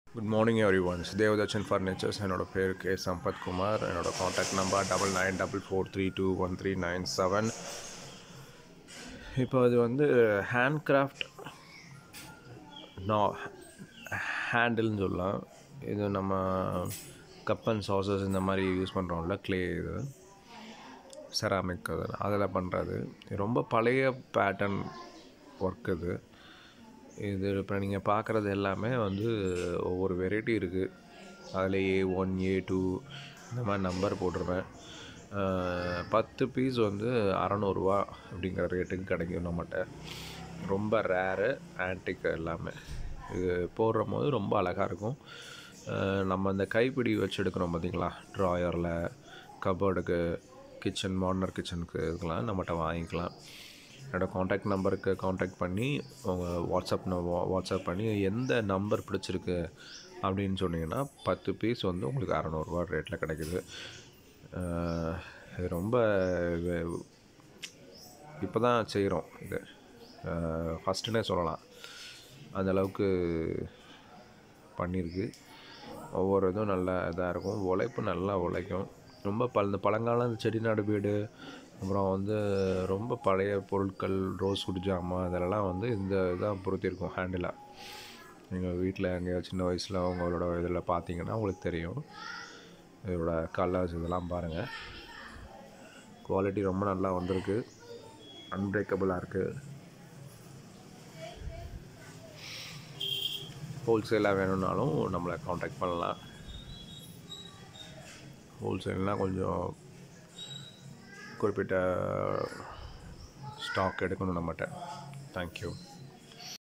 good morning every ones Devadarshan furnitures என்னோட பேர் K Sampath Kumar என்னோட contact number double nine double four three two one three nine seven இப்போ அது வந்து ஹேண்ட் கிராஃப்ட் நா ஹேண்டில்னு சொல்லலாம் இது நம்ம கப் அண்ட் சாசஸ் இந்த மாதிரி யூஸ் பண்ணுறோம்ல க்ளே இது செராமிக் அது அதில் பண்ணுறது ரொம்ப பழைய பேட்டர்ன் ஒர்க் இது இது இப்போ நீங்கள் பார்க்குறது எல்லாமே வந்து ஒவ்வொரு வெரைட்டி இருக்குது அதில் ஏ ஒன் ஏ டூ இந்த மாதிரி நம்பர் போட்டிருப்பேன் அஹ், பத்து பீஸ் வந்து அறநூறுவா அப்படிங்கிற ரேட்டுக்கு கிடைக்கும் நம்மகிட்ட ரொம்ப ரேரு ஆன்டிக் எல்லாமே இது போடுற போது ரொம்ப அழகாக இருக்கும் அஹ், நம்ம அந்த கைப்பிடி வச்சு எடுக்கிறோம் பார்த்தீங்களா ட்ராயரில் கபோர்டுக்கு கிச்சன் மாடர்னர் கிச்சனுக்கு இதுக்கெல்லாம் நம்மகிட்ட வாங்கிக்கலாம் என்னோடய காண்டாக்ட் நம்பருக்கு காண்டாக்ட் பண்ணி உங்கள் வாட்ஸ்அப் ந- வாட்ஸ்அப் பண்ணி எந்த நம்பர் பிடிச்சிருக்கு அப்படின்னு சொன்னீங்கன்னா பத்து பீஸ் வந்து உங்களுக்கு அறநூறுவா ரேட்டில் கிடைக்குது அஹ் இது ரொம்ப இப்போ தான் செய்கிறோம் இது ஃபஸ்ட்டுனே சொல்லலாம் அந்த அளவுக்கு பண்ணியிருக்கு ஒவ்வொரு இதுவும் நல்லா இதாக இருக்கும் உழைப்பு நல்லா உழைக்கும் ரொம்ப பழ இந்த பழங்கால இந்த செட்டிநாடு வீடு அப்புறம் வந்து ரொம்ப பழைய பொருட்கள் ரோஸ் குடி ஜாமான் இதெல்லாம் வந்து இந்த இதான் பொருத்தியிருக்கும் ஹேண்டிலாக எங்கள் வீட்டில் எங்கள் சின்ன வயசில் அவங்களோட இதில் பார்த்தீங்கன்னா உங்களுக்கு தெரியும் இதோட கலர்ஸ் இதெல்லாம் பாருங்கள் குவாலிட்டி ரொம்ப நல்லா வந்திருக்கு அன்பிரேக்கபிளாக இருக்குது ஹோல்சேலாக வேணும்னாலும் நம்மளை காண்டாக்ட் பண்ணலாம் ஹோல்சேல்னால் கொஞ்சம் குறிப்பிட்ட ஸ்டாக் எடுக்கணும் நம்மகிட்ட தேங்க்யூ